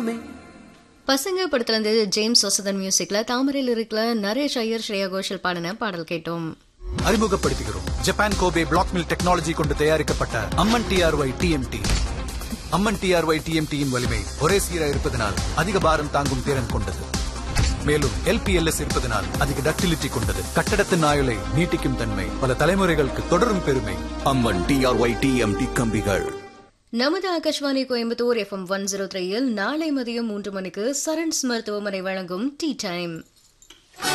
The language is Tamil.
தெய்வமே பசங்க படத்துல இருந்து ஜேம்ஸ் வசதன் மியூசிக்ல தாமரையில் இருக்கிற நரேஷ் ஐயர் ஸ்ரேயா கோஷல் பாடின பாடல் கேட்டோம் அறிமுகப்படுத்துகிறோம் Japan Kobe black mill technology கொண்டு தயாரிக்கப்பட்ட Amman TRY TMT Amman TRY டிஎம்டியின் வலிமை ஒரே சீராக இருப்பதனால் அதிக பாரம் தாங்கும் திறன் கொண்டது மேலும் எல்பிஎல்எஸ் இருப்பதனால் அதிக டக்டிலிட்டி கொண்டது கட்டடத்தின் ஆயுளை நீட்டிக்கும் தன்மை பல தலைமுறைகளுக்கு தொடரும் பெருமை அம்மன் டிஆர்ஒய் டிஎம்டி கம்பிகள் நமது Akashvani Coimbatore FM one zero த்ரீயில் நாளை மதியம் மூன்று மணிக்கு சரண்ஸ் மருத்துவமனை வழங்கும் டீ டைம்